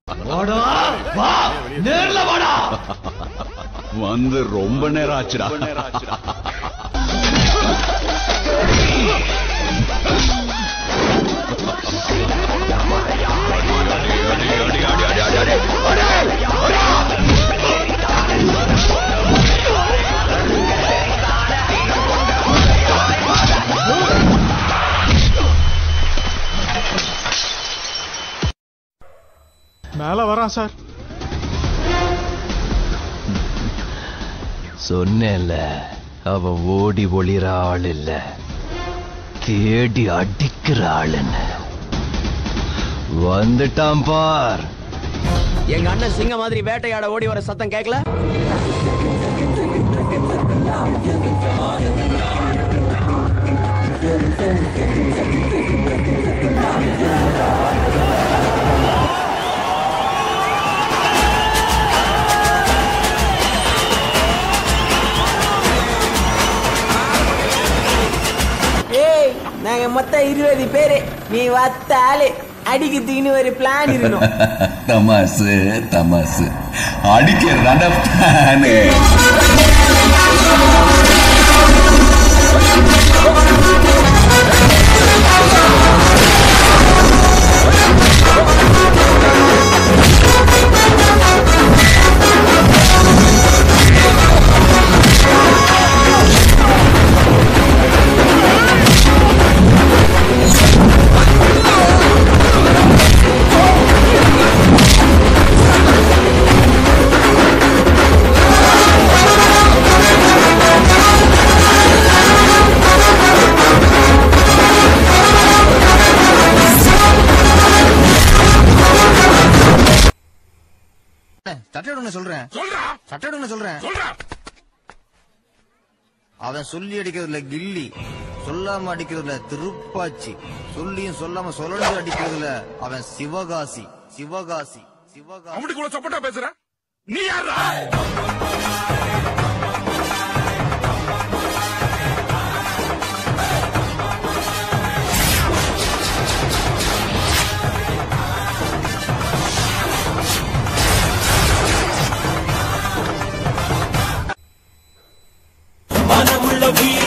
வாடா வா நேர்ல வாடா வந்து ரொம்ப நேரம் ஆச்சுடா மேல வரான் சார் சொன்னேன்ல அவன் ஓடி ஒளிர ஆள் இல்ல தேடி அடிக்கிற ஆளுன்னு வந்துட்டான் பார் எங்க அண்ணன் சிங்க மாதிரி வேட்டையாட ஓடி வர சத்தம் கேட்கல ஏய் நாங்க மொத்தம் இருபது பேரு நீ வத்த ஆளு அடிக்கிறதுக்குன்னு ஒரு பிளான் இருக்கணும் தமாசு தமாசு அடிக்கிறதான பிளானு சட்டையோட சொல்றேன் சட்டையோட சொல்றேன் அவன் சொல்லி அடிக்கிறதுல கில்லி சொல்லாம அடிக்கிறதுல திருப்பாச்சி சொல்லியும் சொல்லாம சொல்லி அடிக்கிறதுல அவன் சிவகாசி சிவகாசி சிவகாசி அவனுக்குள்ள சப்போட்டா பேசுற நீ யாரா மனமுள்ள வீர